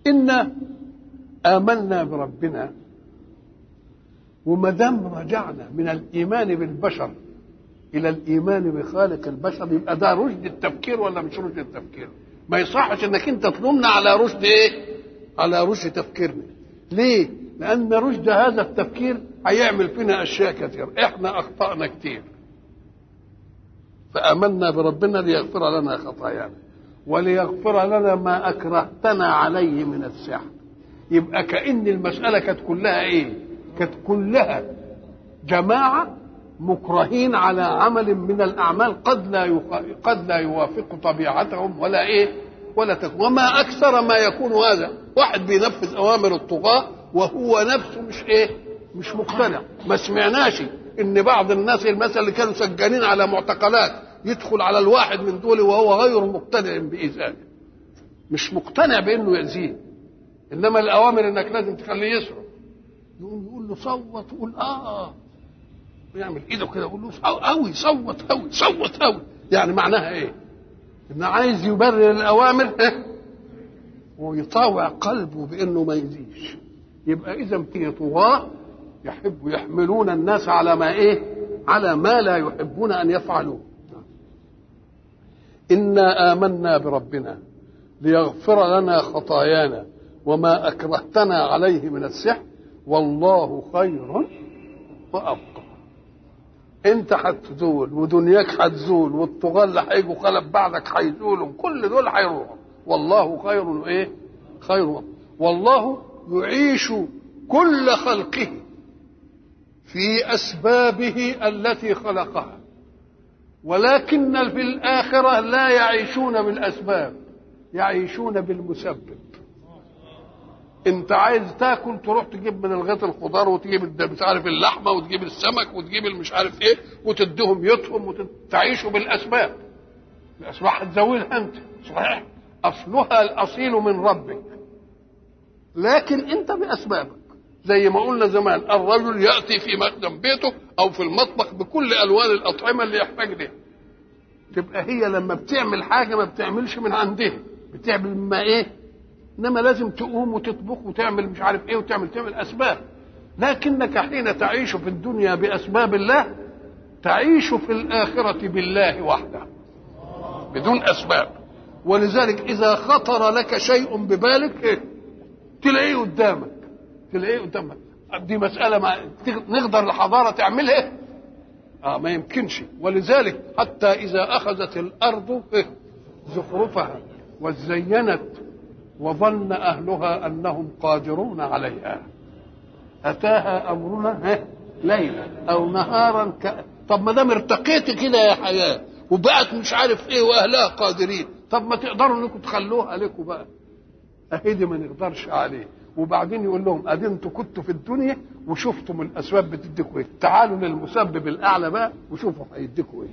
إنا آمنا بربنا وما دام رجعنا من الإيمان بالبشر إلى الإيمان بخالق البشر يبقى ده رشد التفكير ولا مش رشد التفكير؟ ما يصحش إنك أنت تلومنا على رشد إيه؟ على رشد تفكيرنا. ليه؟ لأن رشد هذا التفكير هيعمل فينا أشياء كثيرة، إحنا أخطأنا كتير. فآمنا بربنا ليغفر لنا خطايانا وليغفر لنا ما أكرهتنا عليه من السحر. يبقى كأن المسألة كانت كلها إيه؟ كانت كلها جماعة مكرهين على عمل من الأعمال قد لا يخ... قد لا يوافق طبيعتهم ولا إيه؟ ولا تكون وما أكثر ما يكون هذا واحد بينفذ أوامر الطغاة وهو نفسه مش إيه؟ مش مقتنع ما سمعناش إن بعض الناس المثل اللي كانوا سجانين على معتقلات يدخل على الواحد من دول وهو غير مقتنع بإيذائه مش مقتنع بإنه يأذيه إنما الأوامر إنك لازم تخليه يسرق يقوم يقول له صوت يقول اه ويعمل ايده كده يقول له قوي صوت قوي صوت قوي يعني معناها ايه؟ انه عايز يبرر الاوامر ها ويطاوع قلبه بانه ما يزيش يبقى اذا في طغاه يحب يحملون الناس على ما ايه؟ على ما لا يحبون ان يفعلوه انا امنا بربنا ليغفر لنا خطايانا وما اكرهتنا عليه من السحر والله خير وابقى انت هتزول ودنياك هتزول والطغاة اللي هيجوا خلف بعدك هيزولوا كل دول هيروحوا والله خير وايه خير والله يعيش كل خلقه في اسبابه التي خلقها ولكن في الاخره لا يعيشون بالاسباب يعيشون بالمسبب انت عايز تاكل تروح تجيب من الغيط الخضار وتجيب مش عارف اللحمه وتجيب السمك وتجيب مش عارف ايه وتديهم يطهم وتعيشوا بالاسباب الاسباب هتزودها انت صحيح اصلها الاصيل من ربك لكن انت باسبابك زي ما قلنا زمان الرجل ياتي في مقدم بيته او في المطبخ بكل الوان الاطعمه اللي يحتاج لها تبقى هي لما بتعمل حاجه ما بتعملش من عندها بتعمل ما ايه انما لازم تقوم وتطبخ وتعمل مش عارف ايه وتعمل تعمل اسباب لكنك حين تعيش في الدنيا باسباب الله تعيش في الاخره بالله وحده بدون اسباب ولذلك اذا خطر لك شيء ببالك إيه؟ تلاقيه قدامك تلاقيه قدامك دي مساله ما نقدر الحضاره تعملها اه ما يمكنش ولذلك حتى اذا اخذت الارض إيه؟ زخرفها وزينت وظن اهلها انهم قادرون عليها اتاها امرنا ليلا او نهارا ك... طب ما دام ارتقيت كده يا حياه وبقت مش عارف ايه واهلها قادرين طب ما تقدروا انكم تخلوها لكم بقى اهدي ما نقدرش عليه وبعدين يقول لهم ادي انتوا كنتوا في الدنيا وشفتم الاسباب بتديكوا ايه تعالوا للمسبب الاعلى بقى وشوفوا هيديكوا ايه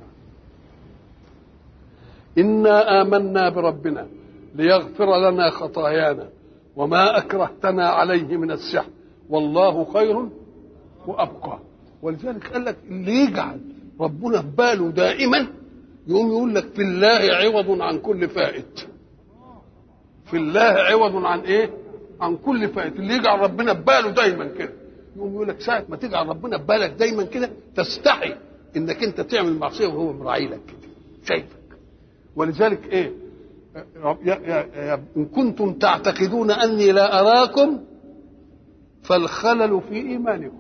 انا امنا بربنا ليغفر لنا خطايانا وما اكرهتنا عليه من السحر والله خير وابقى ولذلك قال لك اللي يجعل ربنا في باله دائما يقوم يقول لك في الله عوض عن كل فائت في الله عوض عن ايه عن كل فائت اللي يجعل ربنا في باله دايما كده يقوم يقول لك ساعه ما تجعل ربنا في بالك دايما كده تستحي انك انت تعمل معصيه وهو مراعي لك كده شايفك ولذلك ايه يا يا يا إن كنتم تعتقدون أني لا أراكم فالخلل في إيمانكم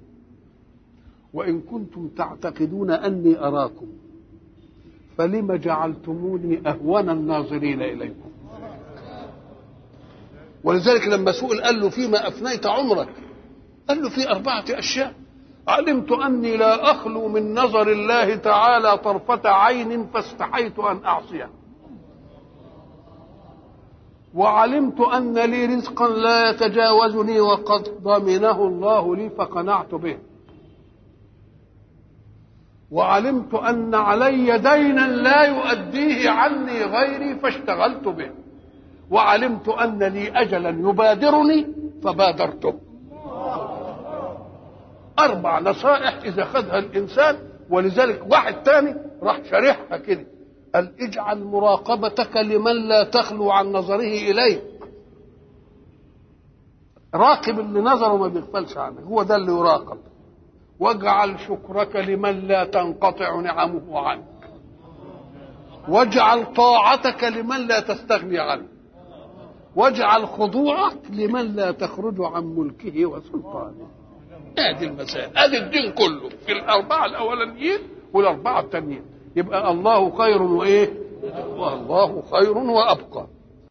وإن كنتم تعتقدون أني أراكم فلم جعلتموني أهون الناظرين إليكم ولذلك لما سئل قال له فيما أفنيت عمرك قال له في أربعة أشياء علمت أني لا أخلو من نظر الله تعالى طرفة عين فاستحيت أن أعصيه وعلمت أن لي رزقا لا يتجاوزني وقد ضمنه الله لي فقنعت به وعلمت أن علي دينا لا يؤديه عني غيري فاشتغلت به وعلمت أن لي أجلا يبادرني فبادرته أربع نصائح إذا خذها الإنسان ولذلك واحد تاني راح شارحها كده قال اجعل مراقبتك لمن لا تخلو عن نظره إليك راقب اللي نظره ما بيغفلش عنك هو ده اللي يراقب واجعل شكرك لمن لا تنقطع نعمه عنك واجعل طاعتك لمن لا تستغني عنه واجعل خضوعك لمن لا تخرج عن ملكه وسلطانه ادي المسائل ادي الدين كله في الاربعه الاولانيين والاربعه التانيين يبقى الله خير وايه والله خير وابقى